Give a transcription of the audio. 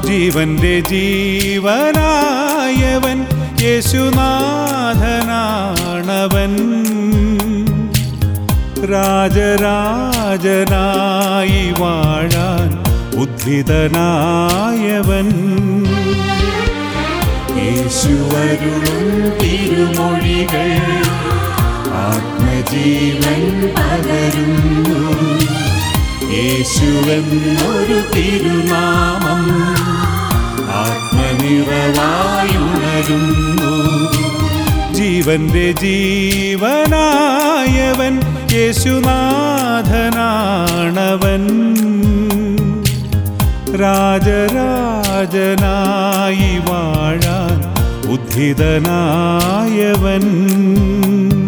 ജീവന്റെ ജീവനായവൻ യേശുനാഥനാണവൻ രാജരാജനായി വാഴാൻ ഉദ്ധിതനായവൻ യേശുവരുളും തിരുമൊഴികൾ ആത്മജീവൻ പകരുന്നു യേശുവെന്നൊരു തിരുനാമം ആത്മനിറവായുണരുന്നു ജീവന്റെ ജീവനായവൻ യേശുനാഥനാണവൻ രാജരാജനായി വാഴാൻ ഉദ്ധിതനായവൻ